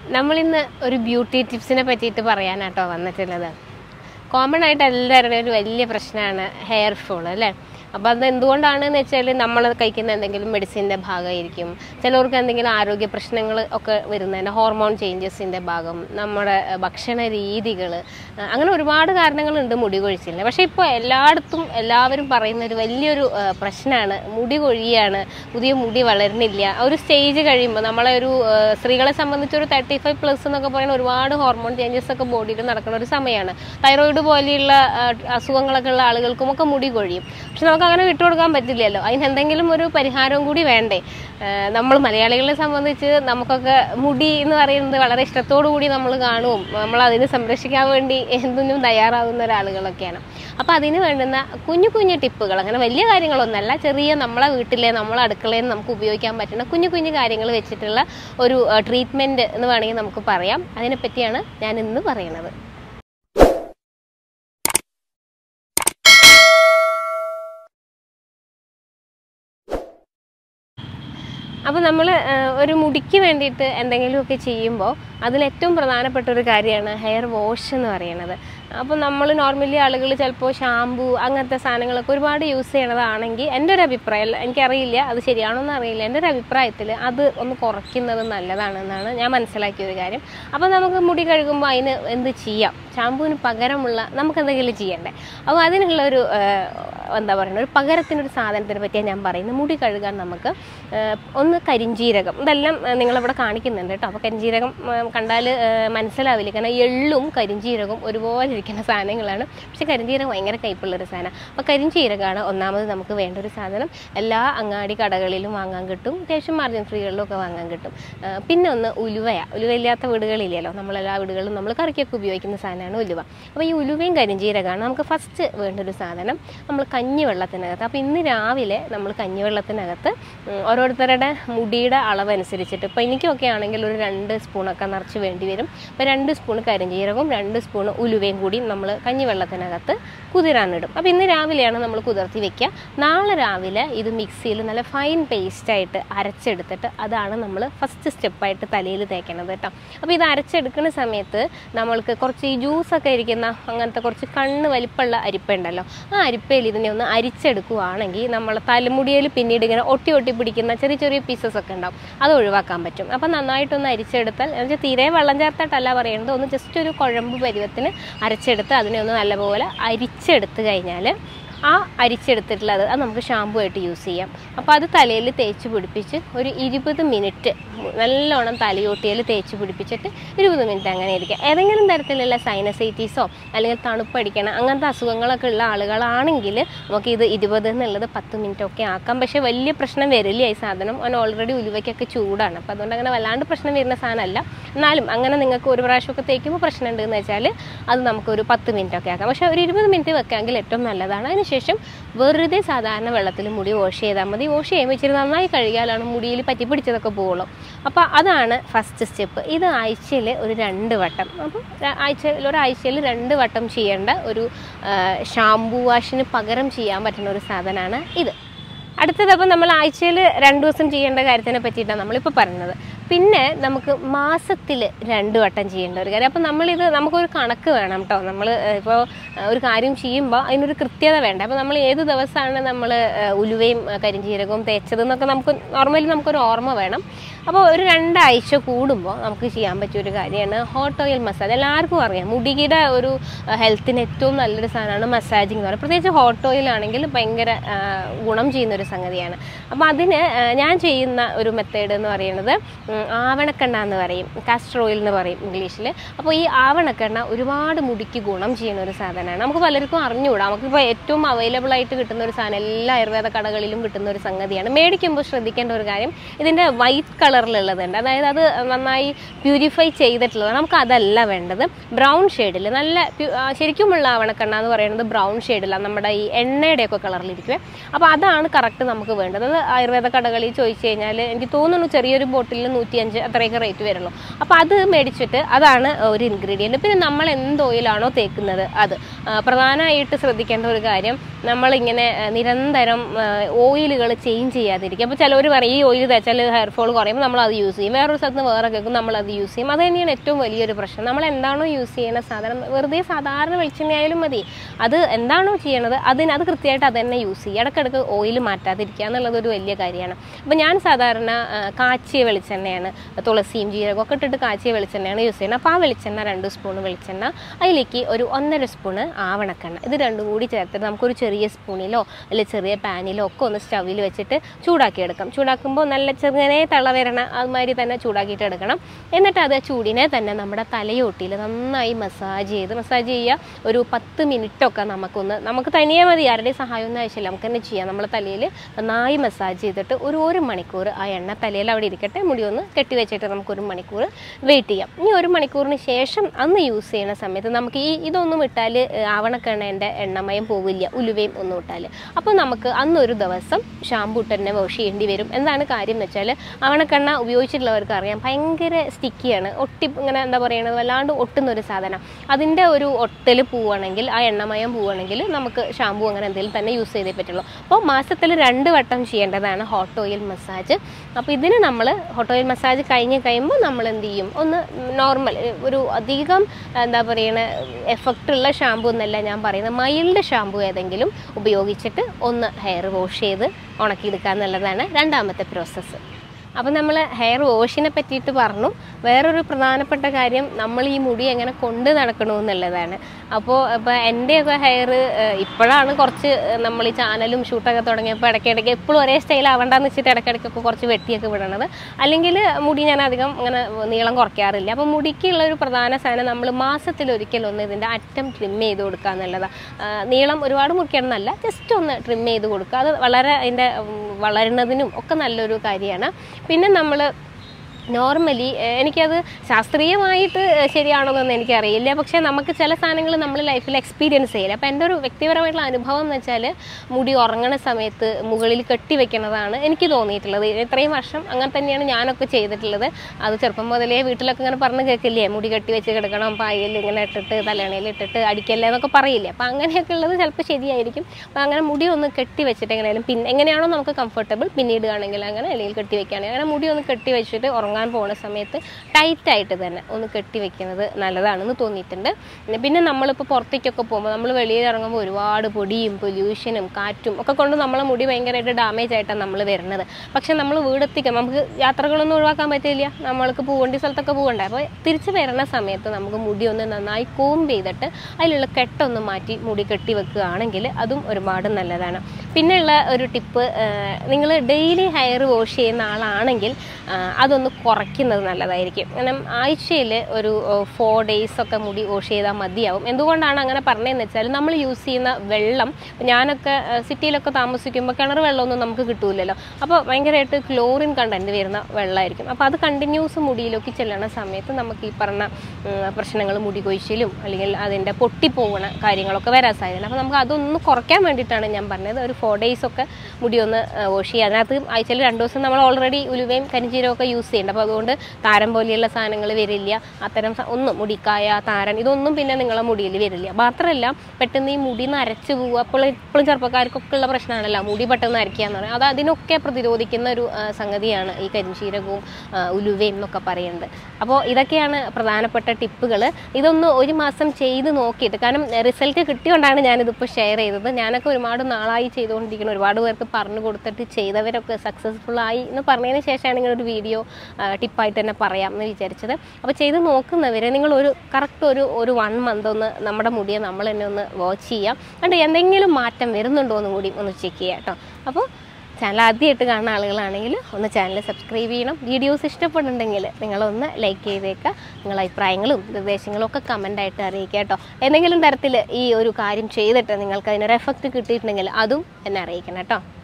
നമ്മളിന്ന് ഒരു ബ്യൂട്ടി ടിപ്സിനെ പറ്റിയിട്ട് പറയാനാട്ടോ വന്നിട്ടുള്ളത് കോമൺ ആയിട്ട് എല്ലാവരുടെയും ഒരു വലിയ പ്രശ്നമാണ് ഹെയർ ഫോൾ അല്ലേ അപ്പോൾ അത് എന്തുകൊണ്ടാണെന്ന് വെച്ചാൽ നമ്മൾ കഴിക്കുന്ന എന്തെങ്കിലും മെഡിസിൻ്റെ ഭാഗമായിരിക്കും ചിലർക്ക് എന്തെങ്കിലും ആരോഗ്യ പ്രശ്നങ്ങൾ ഒക്കെ വരുന്നതിൻ്റെ ഹോർമോൺ ചേഞ്ചസിൻ്റെ ഭാഗം നമ്മുടെ അഹ്, ഭക്ഷണ രീതികൾ അങ്ങനെ ഒരുപാട് കാരണങ്ങളുണ്ട് മുടി കൊഴിച്ചിലിന് പക്ഷേ ഇപ്പോൾ എല്ലായിടത്തും എല്ലാവരും പറയുന്ന ഒരു വലിയൊരു അഹ്, പ്രശ്നമാണ് മുടി കൊഴിയാണ് പുതിയ മുടി വളരുന്നില്ല ആ ഒരു സ്റ്റേജ് കഴിയുമ്പോൾ നമ്മളെ ഒരു അഹ്, സ്ത്രീകളെ സംബന്ധിച്ച് ഒരു തേർട്ടി ഫൈവ് പ്ലസ് എന്നൊക്കെ പറയുന്ന ഒരുപാട് ഹോർമോൺ ചേഞ്ചസ് ഒക്കെ ബോഡിയിൽ നടക്കുന്ന ഒരു സമയമാണ് തൈറോയിഡ് പോലെയുള്ള അഹ്, അസുഖങ്ങളൊക്കെ ഉള്ള ആളുകൾക്കും ഒക്കെ മുടി കൊഴിയും പക്ഷെ നമുക്ക് അങ്ങനെ വിട്ടുകൊടുക്കാൻ പറ്റില്ലല്ലോ അതിന് എന്തെങ്കിലും ഒരു പരിഹാരവും കൂടി വേണ്ടേ ആഹ് നമ്മൾ മലയാളികളെ സംബന്ധിച്ച് നമുക്കൊക്കെ മുടി എന്ന് പറയുന്നത് വളരെ ഇഷ്ടത്തോടു കൂടി നമ്മൾ കാണും നമ്മൾ അതിനെ സംരക്ഷിക്കാൻ വേണ്ടി എന്തിനും തയ്യാറാവുന്ന ഒരാളുകളൊക്കെയാണ് അപ്പോൾ അതിന് വേണ്ടുന്ന കുഞ്ഞു കുഞ്ഞു ടിപ്പുകൾ അങ്ങനെ വലിയ കാര്യങ്ങളൊന്നല്ല ചെറിയ നമ്മളെ വീട്ടിലെ നമ്മളെ അടുക്കളയിൽ നിന്ന് നമുക്ക് ഉപയോഗിക്കാൻ പറ്റുന്ന കുഞ്ഞു കുഞ്ഞു കാര്യങ്ങൾ വെച്ചിട്ടുള്ള ഒരു ട്രീറ്റ്മെൻറ്റ് എന്ന് വേണമെങ്കിൽ നമുക്ക് പറയാം അതിനെപ്പറ്റിയാണ് ഞാൻ ഇന്ന് പറയുന്നത് അപ്പോൾ നമ്മൾ ഒരു മുടിക്ക് വേണ്ടിയിട്ട് എന്തെങ്കിലുമൊക്കെ ചെയ്യുമ്പോൾ അതിൽ ഏറ്റവും പ്രധാനപ്പെട്ട ഒരു കാര്യമാണ് ഹെയർ വാഷ് എന്ന് പറയുന്നത് അപ്പോൾ നമ്മൾ നോർമലി ആളുകൾ ചിലപ്പോൾ ഷാമ്പു അങ്ങനത്തെ സാധനങ്ങളൊക്കെ ഒരുപാട് യൂസ് ചെയ്യണതാണെങ്കിൽ എൻ്റെ ഒരു അഭിപ്രായം എനിക്കറിയില്ല അത് ശരിയാണോ എന്ന് അറിയില്ല എൻ്റെ ഒരു അഭിപ്രായത്തിൽ അത് ഒന്ന് കുറയ്ക്കുന്നത് നല്ലതാണെന്നാണ് ഞാൻ മനസ്സിലാക്കിയ ഒരു കാര്യം അപ്പോൾ നമുക്ക് മുടി കഴുകുമ്പോൾ അതിന് എന്ത് ചെയ്യാം ഷാമ്പുവിന് പകരമുള്ള നമുക്ക് എന്തെങ്കിലും ചെയ്യണ്ടേ അപ്പോൾ അതിനുള്ള ഒരു ഏഹ്, എന്താ പറയുക ഒരു പകരത്തിനൊരു സാധനത്തിനെ പറ്റിയാണ് ഞാൻ പറയുന്നത് മുടി കഴുകാൻ നമുക്ക് ഏഹ്, ഒന്ന് കരിഞ്ജീരകം ഇതെല്ലാം ഏഹ്, നിങ്ങളിവിടെ കാണിക്കുന്നുണ്ട് കേട്ടോ അപ്പോൾ കരിഞ്ജീരകം കണ്ടാൽ മനസ്സിലാവില്ല കാരണം എള്ളും കരിഞ്ജീരകവും ഒരുപോലെ ഇരിക്കുന്ന സാധനങ്ങളാണ് പക്ഷെ കരിഞ്ജീരകം ഭയങ്കര കയ്പുള്ളൊരു സാധനം അപ്പോൾ കരിഞ്ജീരകമാണ് ഒന്നാമത് നമുക്ക് വേണ്ട ഒരു സാധനം എല്ലാ അങ്ങാടി കടകളിലും വാങ്ങാൻ കിട്ടും അത്യാവശ്യം മാർജിൻ ഫ്രീകളിലും ഒക്കെ വാങ്ങാൻ കിട്ടും ഏഹ്, പിന്നെ ഒന്ന് ഉലുവയ ഉലുവ ഇല്ലാത്ത വീടുകളില്ലല്ലോ നമ്മളെല്ലാ വീടുകളിലും നമ്മൾ കറിക്കൊക്കെ ഉപയോഗിക്കുന്ന സാധനമാണ് ഉലുവ അപ്പോൾ ഈ ഉലുവയും കരിഞ്ജീരകമാണ് നമുക്ക് ഫസ്റ്റ് വേണ്ട ഒരു സാധനം നമ്മൾ കഞ്ഞിവെള്ളത്തിനകത്ത് അപ്പോൾ ഇന്ന് രാവിലെ നമ്മൾ കഞ്ഞിവെള്ളത്തിനകത്ത് ഉം, ഓരോരുത്തരുടെ മുടിയുടെ അളവനുസരിച്ചിട്ട് ഇപ്പോൾ എനിക്കൊക്കെ ആണെങ്കിൽ ഒരു രണ്ട് സ്പൂണൊക്കെ നിറച്ച് വേണ്ടി വരും അപ്പോൾ രണ്ട് സ്പൂൺ കരിഞ്ജീരകവും രണ്ട് സ്പൂൺ ഉലുവയും കൂടി നമ്മൾ കഞ്ഞിവെള്ളത്തിനകത്ത് കുതിരാനിടും അപ്പോൾ ഇന്ന് രാവിലെയാണ് നമ്മൾ കുതിർത്തി വെക്കുക നാളെ രാവിലെ ഇത് മിക്സിയിൽ നല്ല ഫൈൻ പേസ്റ്റായിട്ട് അരച്ചെടുത്തിട്ട് അതാണ് നമ്മൾ ഫസ്റ്റ് സ്റ്റെപ്പായിട്ട് തലയിൽ തേക്കണത് കേട്ടോ അപ്പോൾ ഇത് അരച്ചെടുക്കുന്ന സമയത്ത് നമ്മൾക്ക് കുറച്ച് ഈ ജ്യൂസൊക്കെ ഇരിക്കുന്ന അങ്ങനത്തെ കുറച്ച് കണ്ണ് വലിപ്പമുള്ള അരിപ്പ ഉണ്ടല്ലോ ആ അരിപ്പയിൽ ഇതിനെ ഒന്ന് അരിച്ചെടുക്കുവാണെങ്കിൽ നമ്മളെ തലമുടിയിൽ പിന്നീട് ഇങ്ങനെ ഒട്ടി ഒട്ടി പിടിക്കുന്ന ചെറിയ ചെറിയ പീസസ് ഒക്കെ ഉണ്ടാവും അത് ഒഴിവാക്കാൻ പറ്റും അപ്പം നന്നായിട്ടൊന്ന് അരിച്ചെടുത്താൽ എന്നുവെച്ചാൽ തീരെ വെള്ളം ചേർത്തിട്ടല്ല പറയുന്നത് ഒന്ന് ജസ്റ്റ് ഒരു കുഴമ്പ് പരുവത്തിന് അരച്ചെടുത്ത് അതിനെ ഒന്ന് നല്ലപോലെ അരിച്ചെടുത്ത് കഴിഞ്ഞാൽ ആ അരിച്ചെടുത്തിട്ടുള്ളത് അത് നമുക്ക് ഷാമ്പു ആയിട്ട് യൂസ് ചെയ്യാം അപ്പോൾ അത് തലയിൽ തേച്ച് പിടിപ്പിച്ച് ഒരു ഇരുപത് മിനിറ്റ് നല്ലോണം തലയോട്ടിയിൽ തേച്ച് പിടിപ്പിച്ചിട്ട് ഇരുപത് മിനിറ്റ് അങ്ങനെ ഇരിക്കുക ഏതെങ്കിലും തരത്തിലുള്ള സൈനസൈറ്റീസോ അല്ലെങ്കിൽ തണുപ്പടിക്കണം അങ്ങനത്തെ അസുഖങ്ങളൊക്കെ ഉള്ള ആളുകളാണെങ്കിൽ നമുക്ക് ഇത് ഇരുപത് എന്നുള്ളത് പത്ത് മിനിറ്റ് ഒക്കെ ആക്കാം പക്ഷേ വലിയ പ്രശ്നം വരില്ല ഈ സാധനം അവൻ ഓൾറെഡി ഉലുവയ്ക്കൊക്കെ ചൂടാണ് അപ്പോൾ അതുകൊണ്ട് അങ്ങനെ വല്ലാണ്ട് പ്രശ്നം വരുന്ന സാധനമല്ല എന്നാലും അങ്ങനെ നിങ്ങൾക്ക് ഒരു പ്രാവശ്യമൊക്കെ തേക്കുമ്പോൾ പ്രശ്നം ഉണ്ടെന്ന് വെച്ചാൽ അത് നമുക്ക് ഒരു പത്ത് മിനിറ്റ് ഒക്കെ ആക്കാം പക്ഷേ ഒരു ഇരുപത് മിനിറ്റ് വെക്കാമെങ്കിൽ ഏറ്റവും നല്ലതാണ് അതിനുശേഷം വെറുതെ സാധാരണ വെള്ളത്തിൽ മുടി വാഷ് ചെയ്താൽ മതി വാഷ് ചെയ്യുമ്പോൾ ഇച്ചിരി നന്നായി കഴുകിയാലാണ് മുടിയിൽ പറ്റി പിടിച്ചതൊക്കെ പോകുള്ളൂ അപ്പോൾ അതാണ് ഫസ്റ്റ് സ്റ്റെപ്പ് ഇത് ആഴ്ചയിൽ ഒരു രണ്ട് വട്ടം അപ്പം ആഴ്ചയിൽ ഒരാഴ്ചയിൽ രണ്ട് വട്ടം ചെയ്യേണ്ട ഒരു ഷാംപൂ വാഷിന് പകരം ചെയ്യാൻ പറ്റുന്ന ഒരു സാധനമാണ് ഇത് അടുത്തത് അപ്പം നമ്മൾ ആഴ്ചയിൽ രണ്ട് ദിവസം ചെയ്യേണ്ട കാര്യത്തിനെ പറ്റിയിട്ടാണ് നമ്മളിപ്പോൾ പറഞ്ഞത് പിന്നെ നമുക്ക് മാസത്തിൽ രണ്ട് വട്ടം ചെയ്യേണ്ട ഒരു കാര്യം അപ്പം നമ്മളിത് നമുക്കൊരു കണക്ക് വേണം കേട്ടോ നമ്മൾ ഇപ്പോൾ ഒരു കാര്യം ചെയ്യുമ്പോൾ അതിനൊരു കൃത്യത വേണ്ട അപ്പോൾ നമ്മൾ ഏത് ദിവസമാണ് നമ്മൾ ഉലുവയും ഏഹ്, കരിഞ്ജീരകവും തേച്ചതെന്നൊക്കെ നമുക്ക് നോർമലി നമുക്കൊരു ഓർമ്മ വേണം അപ്പോൾ ഒരു രണ്ടാഴ്ച കൂടുമ്പോൾ നമുക്ക് ചെയ്യാൻ പറ്റിയ ഒരു കാര്യമാണ് ഹോട്ട് ഓയിൽ മസാജ് എല്ലാവർക്കും അറിയാം മുടിയുടെ ഒരു ഹെൽത്തിന് ഏറ്റവും നല്ലൊരു സാധനമാണ് മസാജിങ് എന്ന് പറയുന്നത് പ്രത്യേകിച്ച് ഹോട്ട് ഓയിൽ ആണെങ്കിൽ ഭയങ്കര ആ, ഗുണം ചെയ്യുന്ന ഒരു സംഗതിയാണ് അപ്പോൾ അതിന് ആ, ഞാൻ ചെയ്യുന്ന ഒരു മെത്തേഡ് എന്ന് പറയുന്നത് ഉം, ആവണക്കെണ്ണ എന്ന് പറയും കാസ്റ്റർ ഓയിൽ എന്ന് പറയും ഇംഗ്ലീഷിൽ അപ്പോൾ ഈ ആവണക്കെണ്ണ ഒരുപാട് മുടിക്ക് ഗുണം ചെയ്യുന്ന ഒരു സാധനമാണ് നമുക്ക് പലർക്കും അറിഞ്ഞുകൂടാ നമുക്കിപ്പോൾ ഏറ്റവും അവൈലബിൾ ആയിട്ട് കിട്ടുന്ന ഒരു സാധനം എല്ലാ ആയുർവേദ കടകളിലും കിട്ടുന്ന ഒരു സംഗതിയാണ് മേടിക്കുമ്പോൾ ശ്രദ്ധിക്കേണ്ട ഒരു കാര്യം ഇതിൻ്റെ വൈറ്റ് കളറിലുള്ളതുണ്ട് അതായത് അത് നന്നായി പ്യൂരിഫൈ ചെയ്തിട്ടുള്ളതാണ് നമുക്ക് അതല്ല വേണ്ടത് ബ്രൗൺ ഷെയ്ഡിൽ നല്ല പ്യു- ആ, ശരിക്കുമുള്ള ആവണക്കെണ്ണ എന്ന് പറയുന്നത് ബ്രൗൺ ഷെയ്ഡിലാണ് നമ്മുടെ ഈ എണ്ണയുടെയൊക്കെ കളറിലിരിക്കുക അപ്പോൾ അതാണ് കറക്റ്റ് നമുക്ക് വേണ്ടത് അത് ആയുർവേദ കടകളിൽ ചോദിച്ചു കഴിഞ്ഞാൽ എനിക്ക് തോന്നുന്നു ചെറിയൊരു ബോട്ടിലിൽ നൂറ്റിയഞ്ച് അത്രയൊക്കെ റേറ്റ് വരുള്ളൂ അപ്പോൾ അത് മേടിച്ചിട്ട് അതാണ് ഒരു ഇൻഗ്രീഡിയൻറ്റ് പിന്നെ നമ്മൾ എന്ത് ഓയിലാണോ തേക്കുന്നത് അത് ആ, പ്രധാനമായിട്ട് ശ്രദ്ധിക്കേണ്ട ഒരു കാര്യം നമ്മളിങ്ങനെ ആ, നിരന്തരം ഓയിലുകൾ ചേഞ്ച് ചെയ്യാതിരിക്കുക അപ്പോൾ ചിലവർ പറയും ഈ ഓയിൽ തേച്ചാൽ ഹെയർ ഫോൾ കുറയുമ്പോൾ നമ്മൾ അത് യൂസ് ചെയ്യും വേറൊരു സ്ഥലത്ത് നിന്ന് വേറെ കേൾക്കും നമ്മൾ അത് യൂസ് ചെയ്യും അത് തന്നെയാണ് ഏറ്റവും വലിയൊരു പ്രശ്നം നമ്മൾ എന്താണോ യൂസ് ചെയ്യുന്ന സാധനം വെറുതെ സാധാരണ വെളിച്ചെണ്ണയായാലും മതി അത് എന്താണോ ചെയ്യണത് അതിന് അത് കൃത്യമായിട്ട് അത് തന്നെ യൂസ് ചെയ്യുക ഇടയ്ക്കിടയ്ക്ക് ഓയിൽ മാറ്റാതിരിക്കുക എന്നുള്ളത് ഒരു വലിയ കാര്യമാണ് അപ്പോൾ ഞാൻ സാധാരണ ആ, കാച്ചിയ വെളിച്ചെണ്ണയാണ് തുളസിയും ജീരകവും ഒക്കെ ഇട്ടിട്ട് കാച്ചിയ വെളിച്ചെണ്ണയാണ് യൂസ് ചെയ്യുന്നത് അപ്പോൾ ആ വെളിച്ചെണ്ണ രണ്ട് സ്പൂൺ വെളിച്ചെണ്ണ അതിലേക്ക് ഒരു ഒന്നര സ്പൂണ് ആവണക്കെണ്ണ ഇത് രണ്ടും കൂടി ചേർത്തിട്ട് നമുക്കൊരു ചെറിയ സ്പൂണിലോ അല്ലെങ്കിൽ ചെറിയ പാനിലോ ഒക്കെ ഒന്ന് സ്റ്റവിൽ വെച്ചിട്ട് ചൂടാക്കി എടുക്കാം ചൂടാക്കുമ്പോൾ നല്ല ചെറുങ്ങനെ തള വരണ അതുമാതിരി തന്നെ ചൂടാക്കിയിട്ട് എടുക്കണം എന്നിട്ട് അത് ചൂടിനെ തന്നെ നമ്മുടെ തലയോട്ടിയിൽ നന്നായി മസാജ് ചെയ്ത് മസാജ് ചെയ്യുക ഒരു പത്ത് മിനിറ്റൊക്കെ നമുക്കൊന്ന് നമുക്ക് തനിയെ മതി ആരുടെയും സഹായമൊന്നും ആവശ്യമില്ല നമുക്ക് തന്നെ ചെയ്യാം നമ്മളെ തലയിൽ നന്നായി മസാജ് ചെയ്തിട്ട് ഒരു ഒരു മണിക്കൂർ ആ എണ്ണ തലയിൽ അവിടെ ഇരിക്കട്ടെ മുടി ഒന്ന് കെട്ടി വെച്ചിട്ട് നമുക്ക് ഒരു മണിക്കൂർ വെയിറ്റ് ചെയ്യാം ഇനി ഒരു മണിക്കൂറിന് ശേഷം അന്ന് യൂസ് ചെയ്യുന്ന സമയത്ത് നമുക്ക് ഈ ഇതൊന്നും ഇട്ടാൽ ആവണക്കെണ്ണേൻ്റെ എണ്ണമയം പോവില്ല ഉലുവയും ഒന്നും ഇട്ടാൽ അപ്പോൾ നമുക്ക് അന്നൊരു ദിവസം ഷാമ്പു ഇട്ട് തന്നെ വാഷ് ചെയ്യേണ്ടി വരും എന്താണ് കാര്യം എന്ന് വെച്ചാൽ ആവണക്കെണ്ണ ഉപയോഗിച്ചിട്ടുള്ളവർക്ക് അറിയാം ഭയങ്കര സ്റ്റിക്കിയാണ് ഒട്ടി ഇങ്ങനെ എന്താ പറയുന്നത് വല്ലാണ്ട് ഒട്ടുന്ന ഒരു സാധനം അതിൻ്റെ ഒരു ഒട്ടൽ പോവുകയാണെങ്കിൽ ആ എണ്ണമയം പോവുകയാണെങ്കിൽ നമുക്ക് ഷാമ്പു അങ്ങനെ എന്തെങ്കിലും തന്നെ യൂസ് ചെയ്തേ പറ്റുള്ളൂ അപ്പോൾ മാസത്തിൽ രണ്ട് വട്ടം ചെയ്യേണ്ടതാണ് ഹോട്ട് ഓയിൽ മസാജ് അപ്പോൾ ഇതിന് നമ്മൾ ഹോട്ട് ഓയിൽ മസാജ് കഴിഞ്ഞ് കഴിയുമ്പോൾ നമ്മൾ എന്ത് ചെയ്യും ഒന്ന് നോർമൽ ഒരു അധികം എന്താ പറയണ എഫക്റ്റ് ഉള്ള ഷാമ്പു എന്നല്ല ഞാൻ പറയുന്നത് മൈൽഡ് ഷാമ്പു ഏതെങ്കിലും ഉപയോഗിച്ചിട്ട് ഒന്ന് ഹെയർ വാഷ് ചെയ്ത് ഉണക്കിയെടുക്കുക എന്നുള്ളതാണ് രണ്ടാമത്തെ പ്രോസസ്സ് അപ്പോൾ നമ്മൾ ഹെയർ വാഷിനെ പറ്റിയിട്ട് പറഞ്ഞു വേറൊരു പ്രധാനപ്പെട്ട കാര്യം നമ്മൾ ഈ മുടി എങ്ങനെ കൊണ്ട് നടക്കണമെന്നുള്ളതാണ് അപ്പോൾ ഇപ്പോൾ എൻ്റെയൊക്കെ ഹെയർ ഇപ്പോഴാണ് കുറച്ച് നമ്മൾ ഈ ചാനലും ഷൂട്ടൊക്കെ തുടങ്ങിയപ്പോൾ ഇടയ്ക്കിടയ്ക്ക് എപ്പോഴും ഒരേ സ്റ്റൈൽ ആവണ്ടെന്ന് വെച്ചിട്ട് ഇടയ്ക്കിടയ്ക്കൊക്കെ കുറച്ച് വെട്ടിയൊക്കെ വിടണത് അല്ലെങ്കിൽ മുടി ഞാൻ അധികം അങ്ങനെ നീളം കുറയ്ക്കാറില്ല അപ്പോൾ മുടിക്കുള്ള ഒരു പ്രധാന സാധനം നമ്മൾ മാസത്തിലൊരിക്കലൊന്ന് ഇതിൻ്റെ അറ്റം ട്രിം ചെയ്ത് കൊടുക്കുക എന്നുള്ളതാണ് നീളം ഒരുപാട് മുറിക്കണമെന്നല്ല ജസ്റ്റ് ഒന്ന് ട്രിം ചെയ്ത് കൊടുക്കുക അത് വളരെ അതിൻ്റെ ഉം, വളരുന്നതിനും ഒക്കെ നല്ലൊരു കാര്യമാണ് പിന്നെ നമ്മൾ നോർമലി എനിക്കത് ശാസ്ത്രീയമായിട്ട് ഏഹ്, ശരിയാണോന്നൊന്നും എനിക്കറിയില്ല പക്ഷേ നമുക്ക് ചില സാധനങ്ങൾ നമ്മൾ ലൈഫിൽ എക്സ്പീരിയൻസ് ചെയ്യില്ല അപ്പോൾ എൻ്റെ ഒരു വ്യക്തിപരമായിട്ടുള്ള അനുഭവം എന്ന് വെച്ചാൽ മുടി ഉറങ്ങണ സമയത്ത് മുകളിൽ കെട്ടി വെക്കണതാണ് എനിക്ക് തോന്നിയിട്ടുള്ളത് ഇത്രയും വർഷം അങ്ങനെ തന്നെയാണ് ഞാനൊക്കെ ചെയ്തിട്ടുള്ളത് അത് ചെറുപ്പം മുതലേ വീട്ടിലൊക്കെ ഇങ്ങനെ പറഞ്ഞ് കേൾക്കില്ലേ മുടി കെട്ടി വെച്ച് കിടക്കണം പായൽ ഇങ്ങനെ ഇട്ടിട്ട് തലയണയിൽ ഇട്ടിട്ട് അടിക്കല്ലേ എന്നൊക്കെ പറയില്ലേ അപ്പോൾ അങ്ങനെയൊക്കെ ഉള്ളത് ചിലപ്പോൾ ശരിയായിരിക്കും അപ്പോൾ അങ്ങനെ മുടി ഒന്ന് കെട്ടി വെച്ചിട്ട് എങ്ങനെയാലും പിന്നെ എങ്ങനെയാണോ നമുക്ക് കംഫർട്ടബിൾ പിന്നീട് ആണെങ്കിൽ അങ്ങനെ അല്ലെങ്കിൽ കെട്ടി വെക്കുകയാണെങ്കിൽ അങ്ങനെ മുടി ഒന്ന് കെട്ടി വെച്ചിട്ട് ഉറങ്ങാൻ പോകുന്ന സമയത്ത് ടൈറ്റായിട്ട് തന്നെ ഒന്ന് കെട്ടി വെക്കുന്നത് നല്ലതാണെന്ന് തോന്നിയിട്ടുണ്ട് പിന്നെ- പിന്നെ നമ്മളിപ്പോൾ പുറത്തേക്കൊക്കെ പോകുമ്പോൾ നമ്മൾ വെളിയിൽ ഇറങ്ങുമ്പോൾ ഒരുപാട് പൊടിയും പൊല്യൂഷനും കാറ്റും ഒക്കെ കൊണ്ട് നമ്മളെ മുടി ഭയങ്കരമായിട്ട് ഡാമേജ് ആയിട്ടാണ് നമ്മൾ വരുന്നത് പക്ഷെ നമ്മൾ വീടെത്തിക്കാൻ നമുക്ക് യാത്രകളൊന്നും ഒഴിവാക്കാൻ പറ്റില്ല നമ്മൾക്ക് പോകേണ്ട സ്ഥലത്തൊക്കെ പോകണ്ടേ അപ്പോൾ തിരിച്ച് വരുന്ന സമയത്ത് നമുക്ക് മുടി ഒന്ന് നന്നായി കോംബ് ചെയ്തിട്ട് അതിലുള്ള കെട്ടൊന്ന് മാറ്റി മുടി കെട്ടി വെക്കുകയാണെങ്കിൽ അതും ഒരുപാട് നല്ലതാണ് പിന്നെയുള്ള ഒരു ടിപ്പ് നിങ്ങൾ ഡെയിലി ഹെയർ വാഷ് ചെയ്യുന്ന ആളാണെങ്കിൽ ആ, അതൊന്ന് കുറയ്ക്കുന്നത് നല്ലതായിരിക്കും കാരണം ആഴ്ചയിൽ ഒരു ഫോർ ഡേയ്സ് ഒക്കെ മുടി വാഷ് ചെയ്താൽ മതിയാവും എന്തുകൊണ്ടാണ് അങ്ങനെ പറഞ്ഞതെന്ന് വെച്ചാൽ നമ്മൾ യൂസ് ചെയ്യുന്ന വെള്ളം ഞാനൊക്കെ സിറ്റിയിലൊക്കെ താമസിക്കുമ്പോൾ കിണർ വെള്ളമൊന്നും നമുക്ക് കിട്ടൂലല്ലോ അപ്പോൾ ഭയങ്കരമായിട്ട് ക്ലോറിൻ കണ്ടന്റ് വരുന്ന വെള്ളമായിരിക്കും അപ്പോൾ അത് കണ്ടിന്യൂസ് മുടിയിലേക്ക് ചെല്ലണ സമയത്ത് നമുക്ക് ഈ പറഞ്ഞ പ്രശ്നങ്ങൾ മുടി കൊഴിച്ചിലും അല്ലെങ്കിൽ അതിൻ്റെ പൊട്ടിപ്പോകണ കാര്യങ്ങളൊക്കെ വരാൻ സാധ്യതയുണ്ട് അപ്പോൾ നമുക്ക് അതൊന്ന് കുറയ്ക്കാൻ വേണ്ടിയിട്ടാണ് ഞാൻ പറഞ്ഞത് ഒരു ഫോർ ഡേയ്സ് ഒക്കെ മുടി ഒന്ന് വാഷ് ചെയ്യുക അതിനകത്ത് ആഴ്ചയിൽ രണ്ട് ദിവസം നമ്മൾ ഓൾറെഡി ഉലുവയും കരിഞ്ചീരമൊക്കെ യൂസ് ചെയ്യുന്നുണ്ട് അപ്പോൾ അതുകൊണ്ട് താരം പോലെയുള്ള സാധനങ്ങൾ വരില്ല അത്തരം സ- ഒന്നും മുടിക്കായ താരൻ ഇതൊന്നും പിന്നെ നിങ്ങളെ മുടിയിൽ വരില്ല മാത്രമല്ല പെട്ടെന്ന് ഈ മുടി നരച്ച് പോവുക അപ്പോൾ ഇപ്പോഴും ചെറുപ്പക്കാർക്കൊക്കെ ഉള്ള പ്രശ്നമാണല്ലോ മുടി പെട്ടെന്ന് നരയ്ക്കുക എന്ന് പറയുന്നത് അത് അതിനൊക്കെ പ്രതിരോധിക്കുന്ന ഒരു ആ, സംഗതിയാണ് ഈ കരിഞ്ചീരകവും ആ, ഉലുവയും എന്നൊക്കെ പറയുന്നത് അപ്പോൾ ഇതൊക്കെയാണ് പ്രധാനപ്പെട്ട ടിപ്പുകൾ ഇതൊന്ന് ഒരു മാസം ചെയ്ത് നോക്കിയിട്ട് കാരണം റിസൾട്ട് കിട്ടിയോണ്ടാണ് ഞാനിതിപ്പോൾ ഷെയർ ചെയ്തത് ഞാനൊക്കെ ഒരുപാട് നാളായി ചെയ്തുകൊണ്ടിരിക്കുന്നത് ഒരുപാട് പേർക്ക് പറഞ്ഞു കൊടുത്തിട്ട് ചെയ്തവരൊക്കെ സക്സസ്ഫുൾ ആയി എന്ന് പറഞ്ഞതിന് ശേഷമാണ് ഇങ്ങനെ ഒരു വീഡിയോ ടിപ്പായിട്ട് തന്നെ പറയാം എന്ന് വിചാരിച്ചത് അപ്പോൾ ചെയ്ത് നോക്കുന്നവരെ നിങ്ങൾ ഒരു കറക്റ്റ് ഒരു ഒരു വൺ മന്ത് ഒന്ന് നമ്മുടെ മുടിയെ നമ്മൾ തന്നെ ഒന്ന് വാച്ച് ചെയ്യാം എന്നിട്ട് എന്തെങ്കിലും മാറ്റം വരുന്നുണ്ടോ എന്നും കൂടി ഒന്ന് ചെക്ക് ചെയ്യാം കേട്ടോ അപ്പോൾ ചാനൽ ആദ്യമായിട്ട് കാണുന്ന ആളുകളാണെങ്കിൽ ഒന്ന് ചാനൽ സബ്സ്ക്രൈബ് ചെയ്യണം വീഡിയോസ് ഇഷ്ടപ്പെടുന്നുണ്ടെങ്കിൽ നിങ്ങളൊന്ന് ലൈക്ക് ചെയ്തേക്കുക നിങ്ങളുടെ അഭിപ്രായങ്ങളും നിർദ്ദേശങ്ങളും ഒക്കെ കമൻ്റായിട്ട് അറിയിക്കുക കേട്ടോ എന്തെങ്കിലും തരത്തിൽ ഈ ഒരു കാര്യം ചെയ്തിട്ട് നിങ്ങൾക്ക് അതിനൊരു എഫക്റ്റ് കിട്ടിയിട്ടുണ്ടെങ്കിൽ അതും എന്നെ അറിയിക്കണം കേട്ടോ